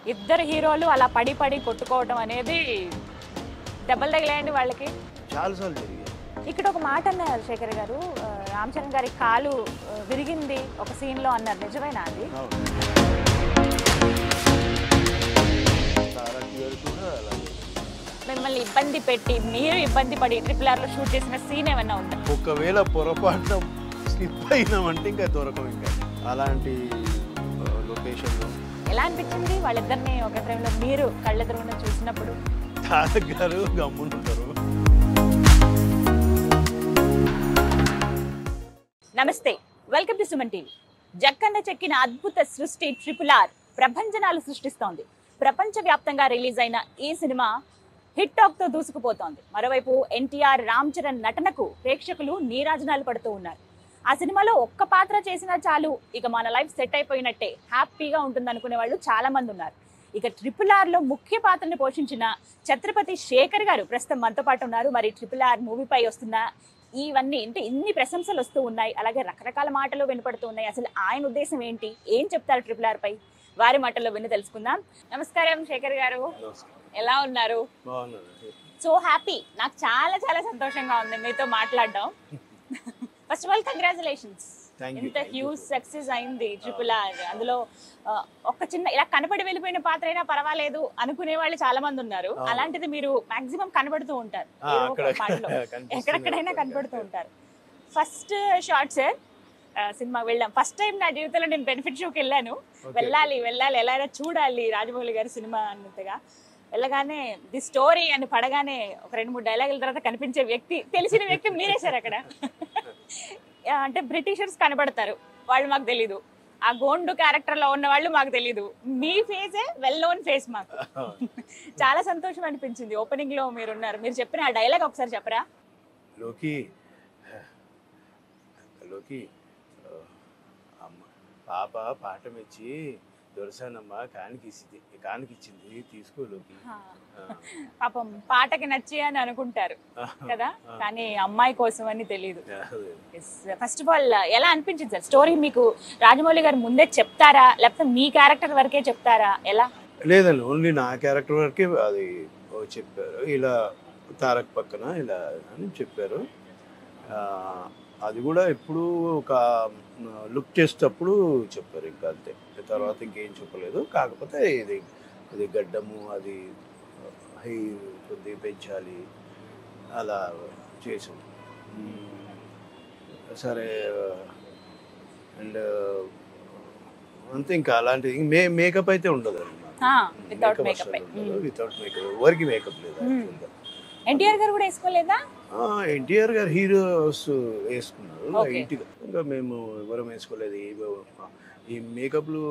ఇద్దరు హీరోలు అలా పడి పడి కొట్టుకోవడం అనేది దెబ్బలు తగిలాయండి వాళ్ళకి చాలాసార్లు జరిగాయి ఇక్కడ ఒక మాట అన్నారు శేఖర్ గారు ఆ, రామ్ చరణ్ గారి కాలు ఆ, విరిగింది ఒక సీన్ లో అన్నారు నిజమేనా అది అవును తారక్ గారు కూడా అలాగే మిమ్మల్ని ఇబ్బంది పెట్టి మీరు ఇబ్బంది పడి ట్రిపుల్ ఆర్ లో షూట్ చేసిన సీన్ ఏమన్నా ఉందా ఒకవేళ పొరపాటున స్లిప్ అయినామంటే ఇంకా దొరకం ఇంకా అలాంటి లొకేషన్లో ఎలా అనిపించింది వాళ్ళిద్దరిని ఒక ఫ్రేమ్లో మీరు కళ్ళెదురుగున చూసినప్పుడు తారక్ గారు గమ్మునుంటారు నమస్తే welcome to Suman TV Jakkanna చెక్కిన అద్భుత సృష్టి ట్రిపుల్ ఆర్ ప్రభంజనాలు సృష్టిస్తోంది ప్రపంచవ్యాప్తంగా రిలీజ్ అయిన ఈ సినిమా హిట్ టాక్ తో దూసుకుపోతోంది మరోవైపు ఎన్టీఆర్ రామ్ చరణ్ నటనకు ప్రేక్షకులు నీరాజనాలు పడుతూ ఉన్నారు ఆ సినిమాలో ఒక్క పాత్ర చేసినా చాలు ఇక మన లైఫ్ సెట్ అయిపోయినట్టే హ్యాపీగా ఉంటుంది అనుకునే వాళ్ళు చాలా మంది ఉన్నారు ఇక ట్రిపుల్ ఆర్ లో ముఖ్య పాత్రని పోషించిన ఛత్రపతి శేఖర్ గారు ప్రస్తుతం మనతో పాటు ఉన్నారు మరి ట్రిపుల్ ఆర్ మూవీపై వస్తున్న ఇవన్నీ అంటే ఇన్ని ప్రశంసలు వస్తూ ఉన్నాయి అలాగే రకరకాల మాటలు వినపడుతూ ఉన్నాయి అసలు ఆయన ఉద్దేశం ఏంటి ఏం చెప్తారు ట్రిపుల్ ఆర్ పై వారి మాటల్లో విని తెలుసుకుందాం నమస్కారం శేఖర్ గారు ఎలా ఉన్నారు బాగున్నారు సో హ్యాపీ నాకు చాలా చాలా సంతోషంగా ఉంది మీతో మాట్లాడడం first of all congratulations Thank you, ఇంత thank you. హ్యూజ్ సక్సెస్ అయింది ట్రిపుల్ ఆర్ అందులో ఆ, ఒక చిన్న ఇలా కనపడి వెళ్ళిపోయిన పాత్ర అయినా పర్వాలేదు అనుకునే వాళ్ళు చాలా మంది ఉన్నారు అవును. అలాంటిది మీరు మాక్సిమం కనబడుతూ ఉంటారు ఆ, ఏదో ఒక అక్కడ పాటలో. కనిపిస్తుంది ఎక్కడెక్కడైనా అక్కడ. కనపడుతూ ఉంటారు ఫస్ట్ షార్ట్ సార్ సినిమా వెళ్ళాం ఫస్ట్ టైం నా జీవితంలో నేను బెనిఫిట్ షోకి వెళ్ళాను Okay. వెళ్ళాలి వెళ్ళాలి ఎలా అయినా చూడాలి రాజమౌళి గారి సినిమా అన్నట్టుగా వెళ్ళగానే ది స్టోరీ అని పడగానే ఒక రెండు మూడు డైలాగుల తర్వాత కనిపించే వ్యక్తి తెలిసిన వ్యక్తి మీరే సార్ అక్కడ ఆ, అంటే బ్రిటిషర్స్ కనబడతారు వాళ్ళు మాకు తెలీదు ఆ గోండు క్యారెక్టర్ లో ఉన్న వాళ్ళు మాకు తెలీదు మీ ఫేజే వెల్ నోన్ ఫేస్ మాకు చాలా సంతోషం అనిపించింది ఓపెనింగ్ లో మీరు ఉన్నారు మీరు చెప్పిన ఆ డైలాగ్ ఒకసారి చెప్పరా లోకి లోకి ఆ, అమ్మ పాప పాట మెచ్చి దొరసానమ్మ కానికి ఇచ్చింది కానికి ఇచ్చింది తీసుకో లోకి ఆ, పాపం పాటకి నచ్చి అని అనుకుంటారు కదా కానీ అమ్మాయి కోసం అని తెలియదు అదే. ఫస్ట్ ఆఫ్ ఆల్ ఎలా అనిపించింది సార్ స్టోరీ మీకు రాజమౌళి గారు ముందే చెప్తారా లేకపోతే మీ క్యారెక్టర్ వరకే చెప్తారా ఎలా లేదండి ఓన్లీ నా క్యారెక్టర్ వరకే అది ఓ చెప్పారు ఇలా తారక్ పక్కన ఇలా అని చెప్పారు ఆ, అది కూడా ఎప్పుడు ఒక లుక్ చేసేటప్పుడు చెప్పారు ఇంకా అంతే తర్వాత ఇంకేం చెప్పలేదు కాకపోతే ఇది ఇది గడ్డము అది హై కొద్దిగా పెంచాలి అలా చేసాం మ్మ్. సరే అండ్ అంతే ఇంకా అలాంటిది మే మేకప్ అయితే ఉండదు వితౌట్ మేకప్ వితౌట్ మేకప్ ఎవరికి మేకప్ లేదు Hmm. actually గా. ఎన్టీఆర్ గారు కూడా వేసుకోలేదా ఆ, ఎన్టీఆర్ గారు హీరోస్ వేసుకున్నారు Okay. లైట్గా ఇంకా మేము ఎవరం వేసుకోలేదు ఈ- ఈ మేకప్లు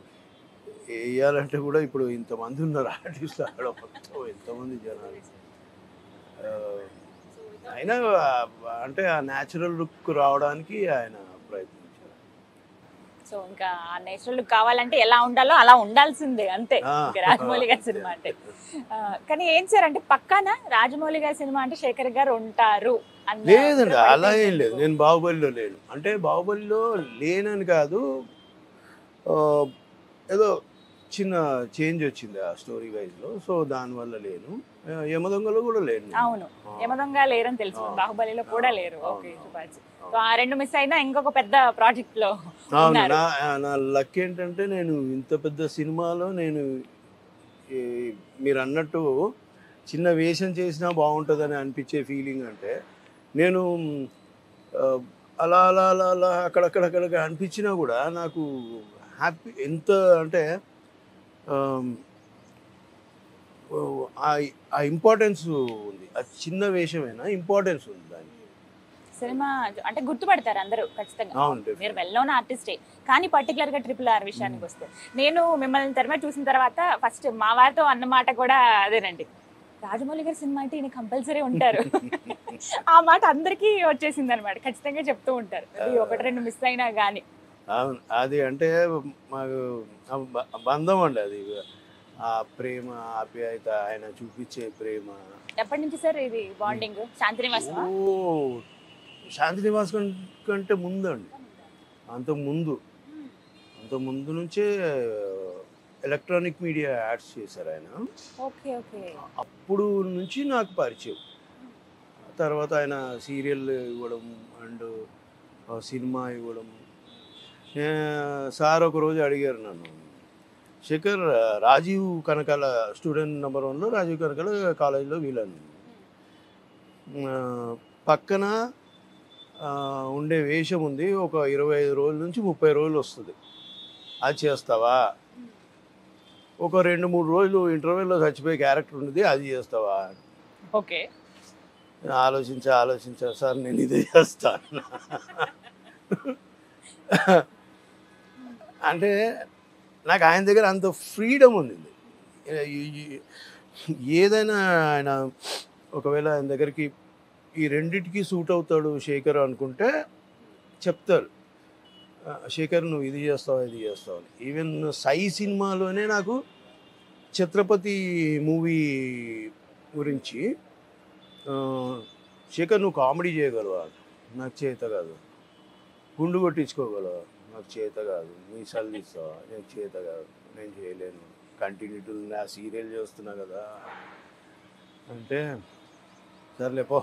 వేయాలంటే కూడా ఇప్పుడు ఇంతమంది ఉన్నారు ఆర్టిస్టులు అక్కడ మొత్తం ఎంతమంది జనాలు ఆ, అయినా ఆ- అంటే ఆ న్యాచురల్ లుక్ రావడానికి ఆయన ప్రయత్నించారు సో ఇంకా ఆ నేచురల్ లుక్ కావాలంటే ఎలా ఉండాలో అలా ఉండాల్సిందే అంతే ఆ, ఇంకా రాజమౌళి గారి సినిమా అంటే ఆ, కానీ ఏం సార్ అంటే పక్కన రాజమౌళి గారి సినిమా అంటే శేఖర్ గారు ఉంటారు అన్న లేదండి ఒక అలా ఏం వైపు లేదు నేను బాహుబలిలో లేను అంటే బాహుబలిలో లేనని కాదు ఆ, ఏదో చిన్న చేంజ్ వచ్చింది ఆ స్టోరీ వైజ్లో సో దానివల్ల లేను ఆ, యమదొంగలో కూడా లేను నేను. అవును ఆ, యమదొంగ లేరని తెలుసు ఆ. బాహుబలిలో కూడా ఆ, లేరు అవును, ఓకే అవును. చూపాల్సి అవును. సో ఆ రెండు మిస్ అయినా ఇంకొక పెద్ద ప్రాజెక్ట్ లో అవును ఉన్నారు. నా నా లక్ ఏంటంటే నేను ఇంత పెద్ద సినిమాలో నేను ఈ మీరు అన్నట్టు చిన్న వేషం చేసినా బాగుంటుందని అనిపించే ఫీలింగ్ అంటే నేను ఆ, అలా అలా అలా అలా అక్కడక్కడక్కడ అనిపించినా కూడా నాకు హ్యాపీ ఎంత అంటే ఆమ్, ఓ, ఆ- ఆ ఇంపార్టెన్స్ ఉంది ఆ చిన్న వేషమైనా ఇంపార్టెన్స్ ఉంది దానికి సినిమా అంటే గుర్తుపడతారు అందరూ ఖచ్చితంగా అవును, మీరు definitely. వెల్ నోన్ ఆర్టిస్టే కానీ పర్టికులర్ గా ట్రిపుల్ ఆర్ విషయానికి వస్తే నేను మిమ్మల్ని తెరమే చూసిన తర్వాత ఫస్ట్ మా వారితో అన్న మాట కూడా అదేనండి రాజమౌళి గారి సినిమా అంటే ఈయన కంపల్సరీ ఉంటారు ఆ మాట అందరికీ వచ్చేసింది అనమాట ఖచ్చితంగా చెప్తూ ఉంటారు అది ఒకటి రెండు మిస్ అయినా గానీ అవును అది అంటే మాకు ఆ బ- బంధం అండి అది ఆ ప్రేమ ఆప్యాయత ఆయన చూపించే ప్రేమ ఎప్పటి నుంచి సార్ ఇది బాండింగ్ శాంతినివాసమా ఓ శాంతి నివాస్ కం- కంటే ముందు అండి అంత ముందు అంత ముందు నుంచే ఎలక్ట్రానిక్ మీడియా యాడ్స్ చేశారు ఆయన ఓకే ఓకే అప్పుడు నుంచి నాకు పరిచయం తర్వాత ఆయన సీరియల్ ఇవ్వడం అండ్ సినిమా ఇవ్వడం నే- సార్ ఒక రోజు అడిగారు నన్ను శేఖర్ రాజీవ్ కనకాల స్టూడెంట్ నెంబర్ వన్లో రాజీవ్ కనకాల కాలేజీలో వీళ్ళను ఆ, పక్కన ఆ, ఉండే వేషం ఉంది ఒక ఇరవై ఐదు రోజుల నుంచి ముప్పై రోజులు వస్తుంది అది చేస్తావా ఒక రెండు మూడు రోజులు ఇంటర్వ్యూలో చచ్చిపోయే క్యారెక్టర్ ఉంది అది చేస్తావా ఓకే ఆలోచించా ఆలోచించా సార్ నేను ఇదే చేస్తాను అంటే నాకు ఆయన దగ్గర అంత ఫ్రీడమ్ ఉంది ఈ- ఈ- ఏదైనా ఆయన ఒకవేళ ఆయన దగ్గరికి ఈ రెండిటికి సూట్ అవుతాడు శేఖర్ అనుకుంటే చెప్తారు "ఆ, శేఖర్ నువ్వు ఇది చేస్తావు ఇది చేస్తావు అని ఈవెన్ సై సినిమాలోనే నాకు ఛత్రపతి మూవీ గురించి ఆ, శేఖర్ నువ్వు కామెడీ చేయగలవా నాకు చేత కాదు గుండు కొట్టించుకోగలవా నాకు చేత కాదు నీ తీస్తావా నాకు చేత కాదు నేను చేయలేను కంటిన్యూటీ నా సీరియల్ చేస్తున్నా కదా అంటే సర్లే పో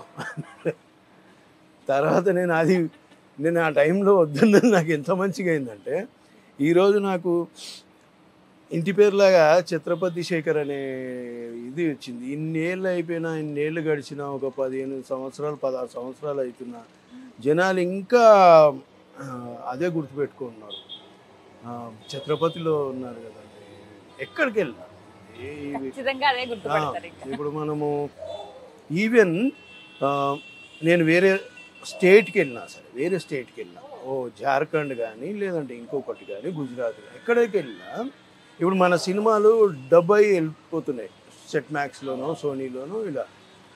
తర్వాత నేను అది నేను ఆ టైంలో వద్దన్నది నాకు ఎంత మంచిగా అయిందంటే ఈరోజు నాకు ఇంటి పేరులాగా ఛత్రపతి శేఖర్ అనే ఇది వచ్చింది ఇన్నేళ్ళు అయిపోయినా ఇన్నేళ్ళు గడిచినా ఒక పదిహేను సంవత్సరాలు పదహారు సంవత్సరాలు అవుతున్నా జనాలు ఇంకా ఆ, అదే గుర్తుపెట్టుకుంటున్నారు ఆ, ఛత్రపతిలో ఉన్నారు కదండి ఎక్కడికి వెళ్ళినా ఏ- ఖచ్చితంగా అదే గుర్తుపడతారు ఇంకా ఇప్పుడు మనము ఈవెన్ నేను వేరే స్టేట్కి వెళ్ళినా సరే వేరే స్టేట్కి వెళ్ళినా ఓ జార్ఖండ్ కానీ లేదంటే ఇంకొకటి కానీ గుజరాత్ కానీ ఎక్కడికి వెళ్ళినా ఇప్పుడు మన సినిమాలు డబ్ అయి వెళ్ళిపోతున్నాయి సెట్ మ్యాక్స్లోనో సోనీలోనో ఇలా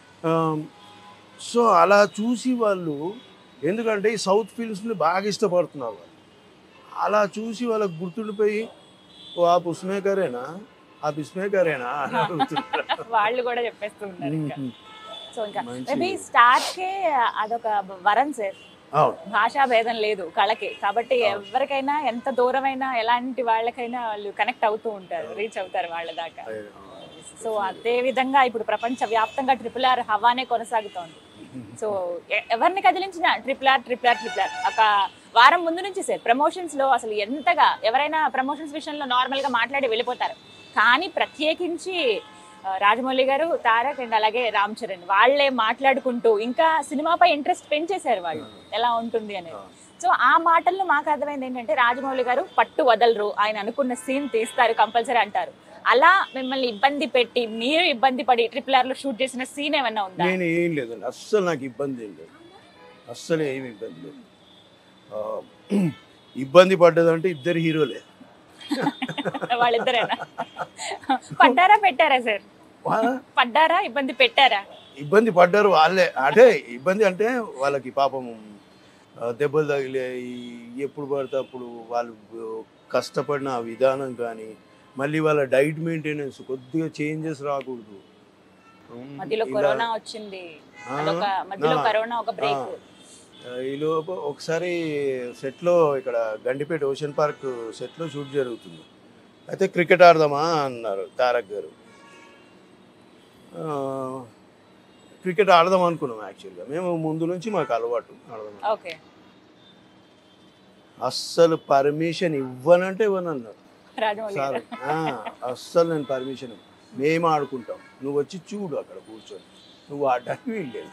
సో అలా చూసి వాళ్ళు ఎందుకంటే ఈ సౌత్ ఫిల్మ్స్ని బాగా ఇష్టపడుతున్నారు వాళ్ళు అలా చూసి వాళ్ళకి గుర్తుండిపోయి ఓ ఆ పుష్మేకరేనా ఆ పుష్మేకరేనా అని అడుగుతున్నారు వాళ్ళు కూడా చెప్పేస్తూ ఉన్నారు ఇంకా సో ఇంకా మంచి- మేబీ స్టార్ట్ కే అదొక వరం సార్ అవును భాషా భేదం లేదు కళకి కాబట్టి ఎవరికైనా ఎంత దూరమైనా ఎలాంటి వాళ్ళకైనా వాళ్ళు కనెక్ట్ అవుతూ ఉంటారు రీచ్ అవుతారు వాళ్ళ దాకా సో అదే విధంగా ఇప్పుడు ప్రపంచ వ్యాప్తంగా ట్రిపుల్ ఆర్ హవానే కొనసాగుతోంది సో ఎ- ఎవరిని కదిలించిన triple R triple R triple R ఒక వారం ముందు నుంచి సార్ ప్రమోషన్స్ లో అసలు ఎంతగా ఎవరైనా ప్రమోషన్స్ విషయంలో నార్మల్ గా మాట్లాడి వెళ్ళిపోతారు కానీ ప్రత్యేకించి ఆ, రాజమౌళి గారు తారక్ అండ్ అలాగే రామ్ చరణ్ వాళ్ళే మాట్లాడుకుంటూ ఇంకా సినిమాపై ఇంట్రెస్ట్ పెంచేశారు వాళ్ళు ఎలా ఉంటుంది అనేది సో ఆ మాటల్లో మాకు అర్థమైంది ఏంటంటే రాజమౌళి గారు పట్టు వదలరు ఆయన అనుకున్న సీన్ తీస్తారు కంపల్సరీ అంటారు అలా మిమ్మల్ని ఇబ్బంది పెట్టి మీరు ఇబ్బంది పడి ట్రిపుల్ ఆర్ లో షూట్ చేసిన సీన్ ఏమన్నా ఉందా నేను ఏం లేదండి అస్సలు నాకు ఇబ్బంది ఏం లేదు అస్సలు ఏమి ఇబ్బంది లేదు ఆ, ఇబ్బంది పడ్డదంటే ఇద్దరు హీరోలే వాళ్ళిద్దరేనా పడ్డారా పెట్టారా సార్ వా- పడ్డారా ఇబ్బంది పెట్టారా ఇబ్బంది పడ్డారు వాళ్ళే అంటే ఇబ్బంది అంటే వాళ్ళకి పాపం ఆ, దెబ్బలు తగిలాయి ఎప్పుడు పడితే అప్పుడు వాళ్ళు కష్టపడిన ఆ విధానం కానీ మళ్ళీ వాళ్ళ డైట్ మెయింటెనెన్స్ కొద్దిగా చేంజెస్ రాకూడదు ఉమ్, మధ్యలో ఇలా- కరోనా వచ్చింది ఆ, అదొక మధ్యలో ఆ, కరోనా ఒక బ్రేక్ ఆ, ఈలోపు ఒకసారి సెట్లో ఇక్కడ గండిపేట ఓషన్ పార్క్ సెట్లో షూట్ జరుగుతుంది అయితే క్రికెట్ ఆడదామా అన్నారు తారక్ గారు ఆ, క్రికెట్ ఆడదాం అనుకున్నాం యాక్చువల్గా మేము ముందు నుంచి మాకు అలవాటు ఆడదాం ఓకే అస్సలు పర్మిషన్ ఇవ్వనంటే ఇవ్వనన్నారు రాజమౌళి సార్ గారు ఆ, అస్సలు నేను పర్మిషన్ మేము ఆడుకుంటాం నువ్వు వచ్చి చూడు అక్కడ కూర్చొని నువ్వు ఆడడానికి వీల్లేదు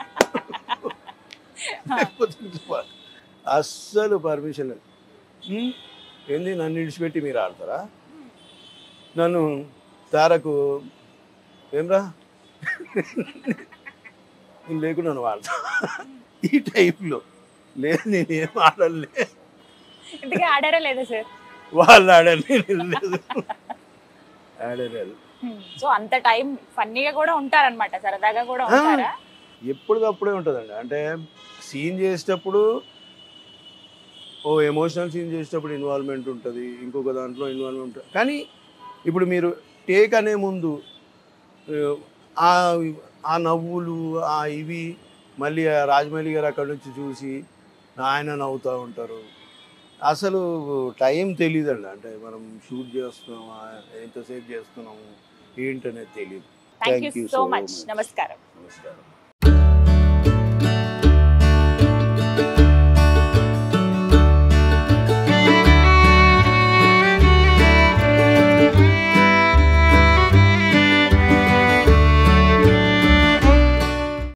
లేకపోతే ఇంట్లో పా- అస్సలు పర్మిషన్ లేదు ఉమ్, ఏంది నన్ను విడిచిపెట్టి మీరు ఆడతారా నన్ను తారకు ఏమ్రా నేను లేకుండా నువ్వు ఆడతా ఈ టైప్లో లేదు నేనేం ఆడలే ఇంతకీ ఆడారా లేదా సార్ వాళ్ళు ఆడారు నేను లేదు ఆడారు సో అంత టైం ఫన్నీగా కూడా ఉంటారన్నమాట సరదాగా కూడా ఉంటారా ఎప్పటికప్పుడే ఉంటుందండి అంటే సీన్ చేసేటప్పుడు ఓ ఎమోషనల్ సీన్ చేసేటప్పుడు ఇన్వాల్వ్మెంట్ ఉంటుంది ఇంకొక దాంట్లో ఇన్వాల్వ్మెంట్ ఉంటుంది కానీ ఇప్పుడు మీరు టేక్ అనే ముందు ఆ ఆ నవ్వులు ఆ ఇవి మళ్ళీ ఆ రాజమౌళి గారు అక్కడ నుంచి చూసి ఆయన నవ్వుతూ ఉంటారు అసలు టైం తెలియదండి అంటే మనం షూట్ చేస్తున్నామా ఎంతసేపు చేస్తున్నాము ఏంటనేది తెలియదు thank you Thank you so so much much. నమస్కారం నమస్కారం